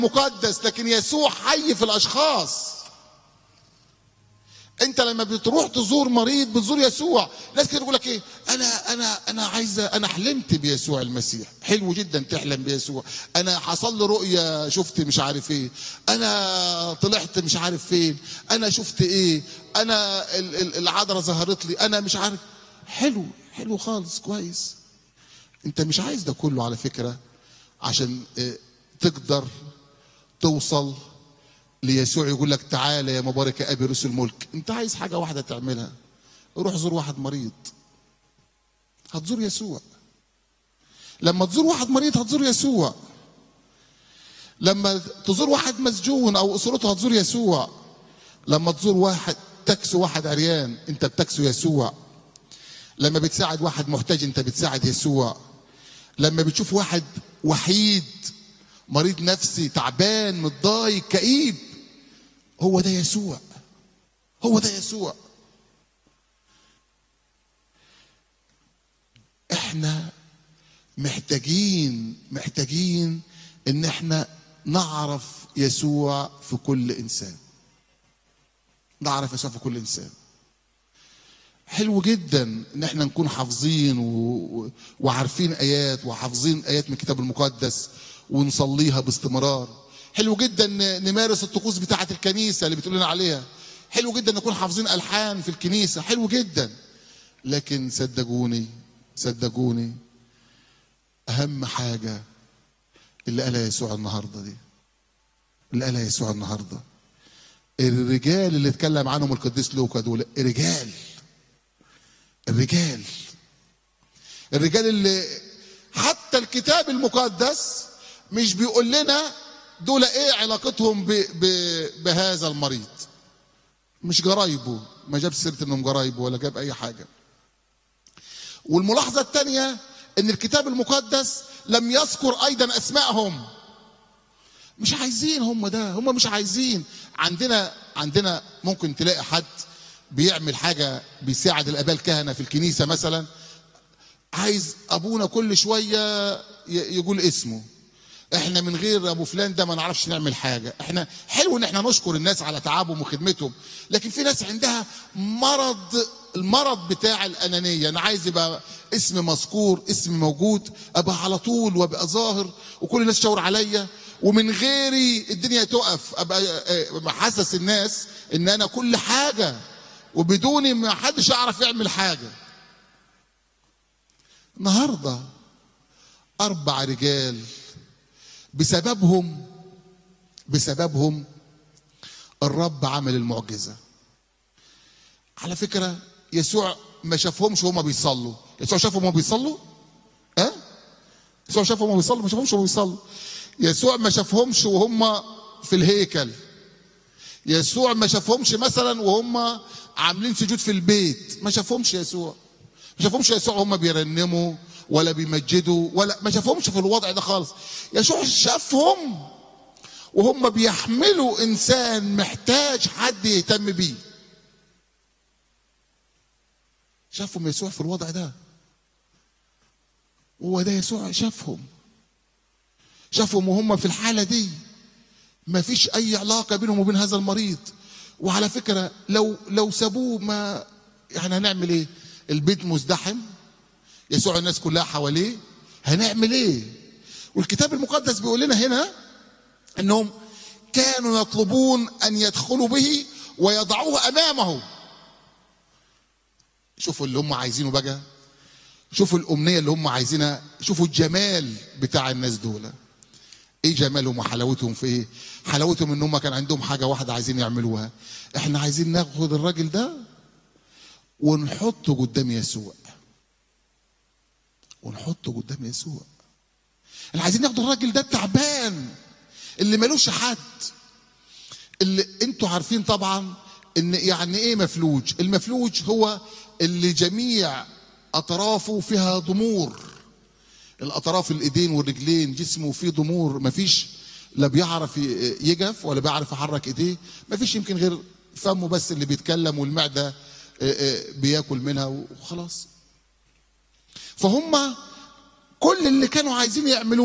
مقدس لكن يسوع حي في الاشخاص انت لما بتروح تزور مريض بتزور يسوع ناس كده يقول لك ايه انا انا انا عايزه انا حلمت بيسوع المسيح حلو جدا تحلم بيسوع انا حصل لي رؤيه شفت مش عارف ايه انا طلعت مش عارف فين انا شفت ايه انا ال- ال- العذراء ظهرت لي انا مش عارف حلو حلو خالص كويس انت مش عايز ده كله على فكره عشان اه، تقدر توصل ليسوع يقول لك تعالى يا مبارك يا ابي رسل الملك انت عايز حاجه واحده تعملها روح زور واحد مريض هتزور يسوع لما تزور واحد مريض هتزور يسوع لما تزور واحد مسجون او اسرته هتزور يسوع لما تزور واحد تكسو واحد عريان انت بتكسو يسوع لما بتساعد واحد محتاج انت بتساعد يسوع لما بتشوف واحد وحيد مريض نفسي تعبان متضايق كئيب هو ده يسوع هو ده يسوع احنا محتاجين محتاجين ان احنا نعرف يسوع في كل انسان نعرف يسوع في كل انسان حلو جدا ان احنا نكون حافظين و... و- وعارفين ايات وحافظين ايات من الكتاب المقدس ونصليها باستمرار حلو جدا ن- نمارس الطقوس بتاعه الكنيسه اللي بتقول لنا عليها حلو جدا نكون حافظين الحان في الكنيسه حلو جدا لكن صدقوني صدقوني اهم حاجه اللي قالها يسوع النهارده دي اللي قالها يسوع النهارده الرجال اللي اتكلم عنهم القديس لوقا دول رجال الرجال الرجال اللي حتى الكتاب المقدس مش بيقول لنا دول ايه علاقتهم ب ب بهذا المريض مش جرايبه ما جاب سيره انهم جرايبه ولا جاب اي حاجه والملاحظه الثانيه ان الكتاب المقدس لم يذكر ايضا اسمائهم مش عايزين هم ده هم مش عايزين عندنا عندنا ممكن تلاقي حد بيعمل حاجه بيساعد الاباء الكهنه في الكنيسه مثلا عايز ابونا كل شويه ي- يقول اسمه احنا من غير ابو فلان ده ما نعرفش نعمل حاجه احنا حلو ان احنا نشكر الناس على تعبهم وخدمتهم لكن في ناس عندها مرض المرض بتاع الانانيه انا عايز يبقى اسم مذكور اسم موجود ابقى على طول وابقى ظاهر وكل الناس تشاور عليا ومن غيري الدنيا تقف ابقى آه، حاسس الناس ان انا كل حاجه وبدوني ما حدش يعرف يعمل حاجه النهارده اربع رجال بسببهم بسببهم الرب عمل المعجزه على فكره يسوع ما شافهمش وهما بيصلوا يسوع شافهم وهما بيصلوا ها يسوع شافهم وهما بيصلوا ما شافهمش وهما بيصلوا يسوع ما شافهمش وهم في الهيكل يسوع ما شافهمش مثلا وهم عاملين سجود في البيت ما شافهمش يسوع ما شافهمش يسوع وهم بيرنموا ولا بيمجدوا ولا ما شافهمش في الوضع ده خالص يسوع شافهم وهم بيحملوا انسان محتاج حد يهتم بيه شافهم يسوع في الوضع ده هو ده يسوع شافهم شافهم وهم في الحالة دي ما فيش أي علاقة بينهم وبين هذا المريض وعلى فكرة لو لو سابوه ما يعني هنعمل إيه؟ البيت مزدحم يسوع الناس كلها حواليه هنعمل إيه؟ والكتاب المقدس بيقول لنا هنا إنهم كانوا يطلبون أن يدخلوا به ويضعوه أمامه شوفوا اللي هم عايزينه بقى شوفوا الأمنية اللي هم عايزينها شوفوا الجمال بتاع الناس دول ايه جمالهم وحلاوتهم في ايه حلاوتهم ان هم كان عندهم حاجه واحده عايزين يعملوها احنا عايزين ناخد الراجل ده ونحطه قدام يسوع ونحطه قدام يسوع احنا عايزين ناخد الراجل ده التعبان اللي ملوش حد اللي انتوا عارفين طبعا ان يعني ايه مفلوج المفلوج هو اللي جميع اطرافه فيها ضمور الاطراف الايدين والرجلين جسمه فيه ضمور مفيش لا بيعرف ي- يجف ولا بيعرف يحرك ايديه مفيش يمكن غير فمه بس اللي بيتكلم والمعده آه، آه، بياكل منها وخلاص فهم كل اللي كانوا عايزين يعملوه